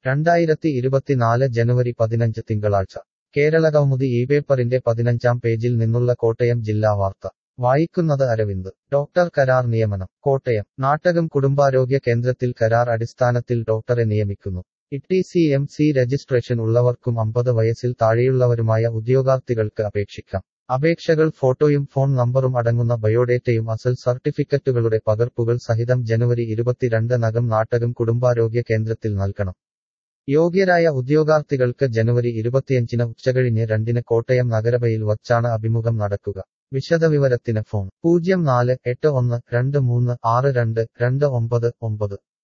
രണ്ടായിരത്തി ഇരുപത്തിനാല് ജനുവരി പതിനഞ്ച് തിങ്കളാഴ്ച കേരളകൗമുദി ഈ പേപ്പറിന്റെ പതിനഞ്ചാം പേജിൽ നിന്നുള്ള കോട്ടയം ജില്ലാ വാർത്ത വായിക്കുന്നത് അരവിന്ദ് ഡോക്ടർ കരാർ നിയമനം കോട്ടയം നാട്ടകം കുടുംബാരോഗ്യ കേന്ദ്രത്തിൽ കരാർ അടിസ്ഥാനത്തിൽ ഡോക്ടറെ നിയമിക്കുന്നു T C M C registration ഉള്ളവർക്കും അമ്പത് വയസ്സിൽ താഴെയുള്ളവരുമായ ഉദ്യോഗാർത്ഥികൾക്ക് അപേക്ഷിക്കാം അപേക്ഷകൾ ഫോട്ടോയും ഫോൺ നമ്പറും അടങ്ങുന്ന ബയോഡേറ്റയും അസൽ സർട്ടിഫിക്കറ്റുകളുടെ പകർപ്പുകൾ സഹിതം ജനുവരി ഇരുപത്തിരണ്ട് നകം നാട്ടകം കുടുംബാരോഗ്യ കേന്ദ്രത്തിൽ നൽകണം യോഗ്യരായ ഉദ്യോഗാർത്ഥികൾക്ക് ജനുവരി ഇരുപത്തിയഞ്ചിന് ഉച്ചകഴിഞ്ഞ് രണ്ടിന് കോട്ടയം നഗരബയിൽ വച്ചാണ് അഭിമുഖം നടക്കുക വിശദവിവരത്തിന് ഫോൺ പൂജ്യം നാല് എട്ട് ഒന്ന് രണ്ട് മൂന്ന് ആറ് രണ്ട് രണ്ട് ഒമ്പത് ഒമ്പത്